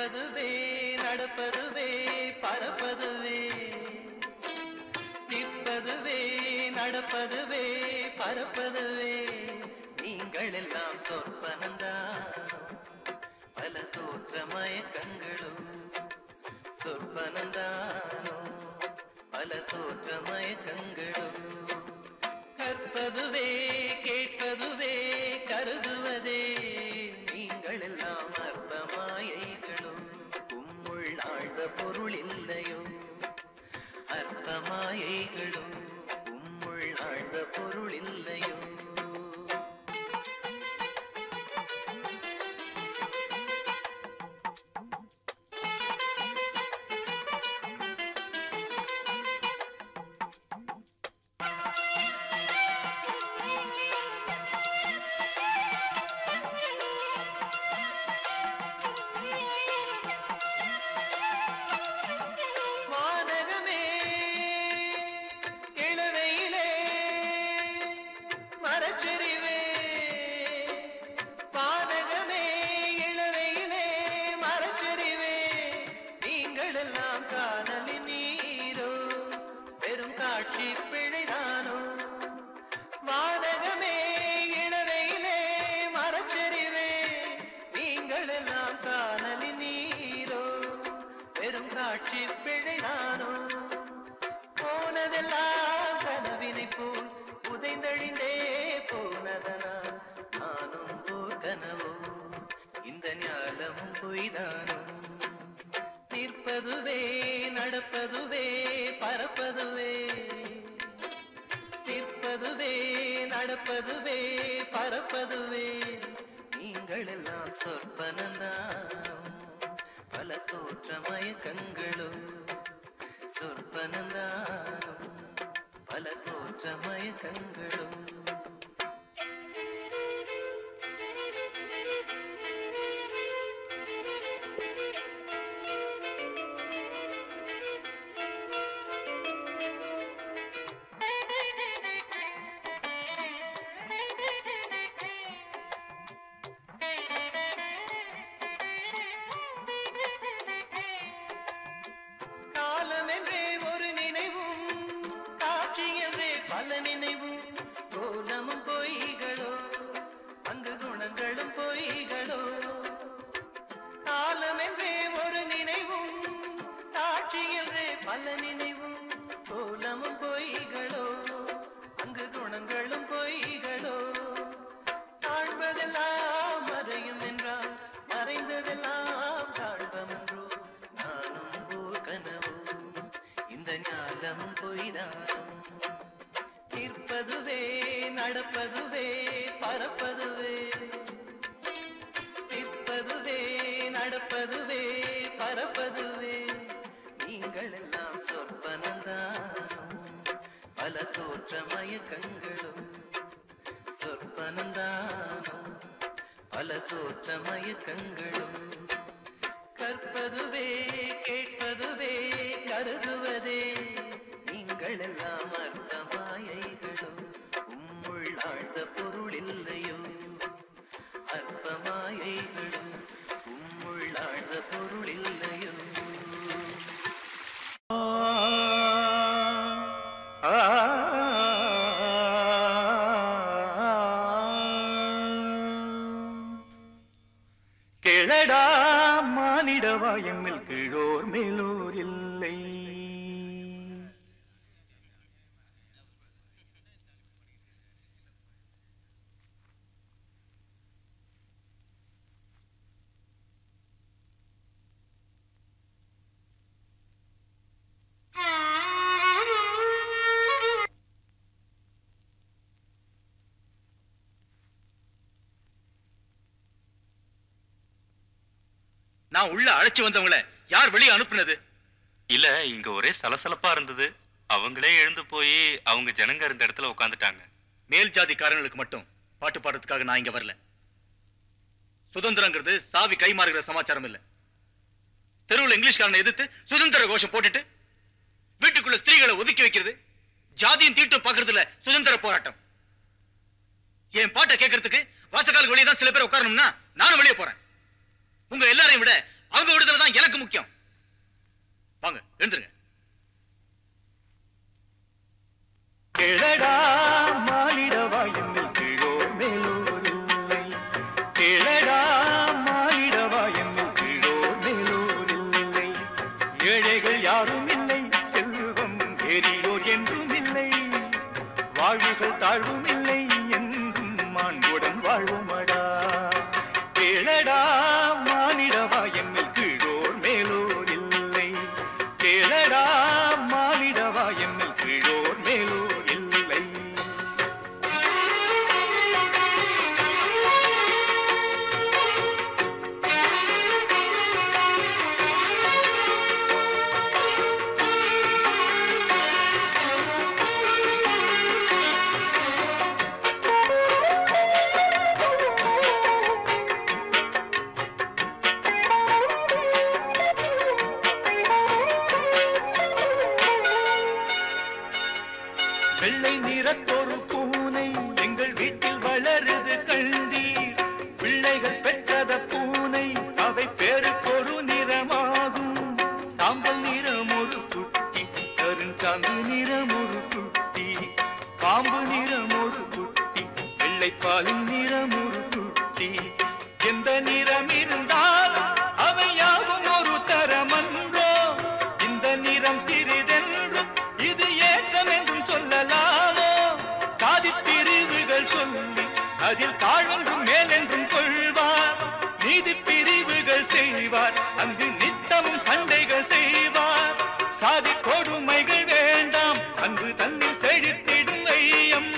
நிற்பதுவே நடப்பதுவே பறப்பதுவே நிற்பதுவே நடப்பதுவே பறப்பதுவே நீங்கள் எல்லாம் சொற்பனந்தானோ பல தோற்ற மயக்கங்களும் சொற்பனந்தானோ பல தோற்ற மயக்கங்களும் கற்பதுவே கேட்பதுவே கருதுவதே நீங்கள் எல்லாம் அற்பமாயைகளும் உம்முள் ஆழ்ந்த பொருள் இல்லையோ அற்பமாயைகளும் உம்முள் ஆழ்ந்த பொருள் இல்லையோ வானகமே இளவையிலே மரச்செறிவே வானகமே இளவையிலே மரச்செறிவே நீங்கள் எல்லாம் காணலின் நீரோ பெரும் காட்சி பிழைதானோ வானகமே இளவையிலே மரச்செறிவே நீங்கள் எல்லாம் காணலின் நீரோ பெரும் காட்சி பிழைதானோ போனதெல்லாம் கனவினை போல் உதைந்தழிந்தே போனதனால் நானும் போர் கனவோ இந்த ஞாலமும் பொய்தானோ நிற்பதுவே நடப்பதுவே பறப்பதுவே நிற்பதுவே நடப்பதுவே பறப்பதுவே நீங்கள் எல்லாம் சொற்பனந்தானோ பல தோற்ற மயக்கங்களும் சொற்பனந்தானோ பல தோற்ற மயக்கங்களும் காலம் என்றே ஒரு நினைவும் காட்சி என்றே பல நினைவும் கோலமும் பொய்களோ அங்கு குணங்களும் பொய்களோ காலம் என்றே ஒரு நினைவும் காட்சி என்றே பல நினைவும் கோலமும் பொய்களோ அங்கு குணங்களும் பொய்களோ காண்பதெல்லாம் மறையும் என்றால் மறைந்ததெல்லாம் காண்பமன்றோ நானும் ஓர் கனவோ இந்த ஞாலம் பொய்தானும் நிற்பதுவே நடப்பதுவே பறப்பதுவே நிற்பதுவே நடப்பதுவே பறப்பதுவே நீங்கள் எல்லாம் சொற்பனந்தானும் பல தோற்ற மயக்கங்களும் சொற்பனந்தானும் பல தோற்ற மயக்கங்களும் கற்பதுவே கேட்பதுவே கருதுவதே நீங்கள் எல்லாம் அற்பமாயைகளும் உம்முள் ஆழ்ந்த பொருள் இல்லையோ அற்பமாயைகளும் உம்முள் ஆழ்ந்த பொருள் இல்லையோ கிழடா மானிடவா எம்மில் கீழோர் மேலோர் இல்லை நான் உள்ள அழைச்சு வந்தவங்கள யார் வெளியே அனுப்புனது இல்ல இங்க ஒரே சலசலப்பா இருந்தது அவங்களே எழுந்து போய் அவங்க ஜனங்க இருந்த இடத்துல உட்காந்துட்டாங்க மேல் ஜாதிக்காரங்களுக்கு மட்டும் பாட்டு பாடுறதுக்காக நான் இங்க வரல சுதந்திரங்கிறது சாவி கை மாறுகிற சமாச்சாரம் இல்ல தெருவுல இங்கிலீஷ்காரனை எதிர்த்து சுதந்திர கோஷம் போட்டுட்டு வீட்டுக்குள்ள ஸ்திரீகளை ஒதுக்கி வைக்கிறது ஜாதியும் தீட்டும் பாக்குறதுல சுதந்திர போராட்டம் என் பாட்டை கேட்கறதுக்கு வாசக்கால் வெளியே தான் சில பேர் உட்காரணும்னா நானும் வெளியே போறேன் உங்க எல்லாரையும் விட அவங்க விடுதலை தான் எனக்கு முக்கியம் வாங்க எழுந்துருங்க கேளடா மானிடவா என்னில் கீழோர் மேலோர் இல்லை கேளடா மானிடவா என்னில் கீழோர் மேலோர் இல்லை ஏழைகள் யாரும் இல்லை செல்வம் பெரியோர் என்றும் இல்லை வாழ்வுகள் தாழ்வும் இல்லை என்றும் மாண்புடன் வாழ்வோமடா கேளடா மானிடவா என்னில் கீழோர் மேலோர் இல்லை கேளடா மானிடவா என்னில் கீழோர் மேலோர் இல்லை வெள்ளை நிறத்தொரு பூனை எங்கள் வீட்டில் வளருது கண்டீர் பிள்ளைகள் பெற்றத பூனை அவை பேருக்கொரு நிறமாகும் சாம்பல் நிறம் ஒரு குட்டி கருஞ்சாந்து நிறம் ஒரு குட்டி பாம்பு நிறம் ஒரு குட்டி வெள்ளைப்பாலின் நிறம் ஒரு குட்டி எந்த நிறம் இருந்தாலும் அவை யாவும் ஒரு தரமன்றோ இந்த நிறம் சிறிதென்றும் இது ஏற்றம் என்றும் சொல்லலாமோ சாதி பிரிவுகள் சொல்லி அதில் தாழ்வென்றும் மேலென்றும் கொள்வார் நீதி பிரிவுகள் செய்வார் அங்கு நித்தமும் சண்டைகள் செய்வார் சாதி கொடுமைகள் வேண்டாம் அங்கு தன்னில் செழித்திடும் ஐயம்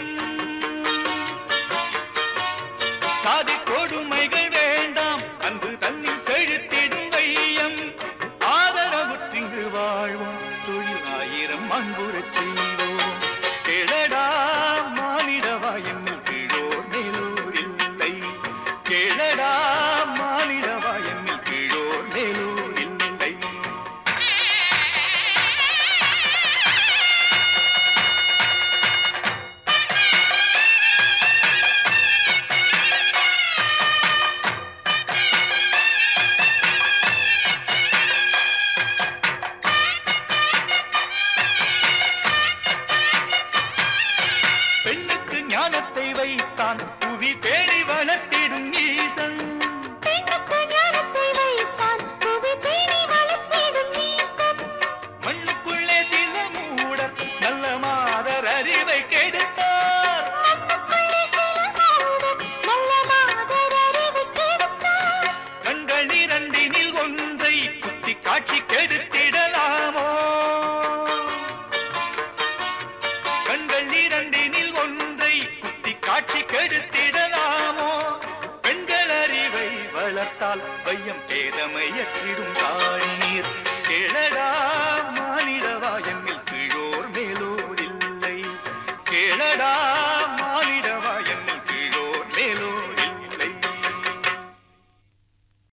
சாதி கொடுமைகள் வேண்டாம் அன்பு தன்னில் செழித்திடும் வையம் ஆதரவுற்றிங்கு வாழ்வோம் தொழில் ஆயிரம் அன்புறச் செய்வோம் கேளடா மானிடவா என்னில் கீழோர் மேலோர் இல்லை கேளடா மானிடவா என்னில் கீழோர் மேலோர் இல்லை பெண்ணுக்கு ஞானத்தை வைத்தான் புவி பேணி வளர்த்திடும் ஈசன் பெண்ணுக்கு ஞானத்தை வைத்தான் புவி பேணி வளர்த்திடும் ஈசன் மண்ணுக்குள்ளே சில மூடர் நல்ல மாதர் அறிவை கெடுத்தார் மண்ணுக்குள்ளே சில மூடர் நல்ல மாதர் அறிவு கெடுத்தார் கண்கள் இரண்டினில் ஒன்றை குத்தி காட்சி கெடுத்திடலாமோ கண்கள் இரண்டினில் ஒன்றை குத்தி காட்சி கெடுத்திடலாமோ பெண்கள் அறிவை வளர்த்தால் பையம் பேதமையற்றிடும் தாழ் நீர் கேளடா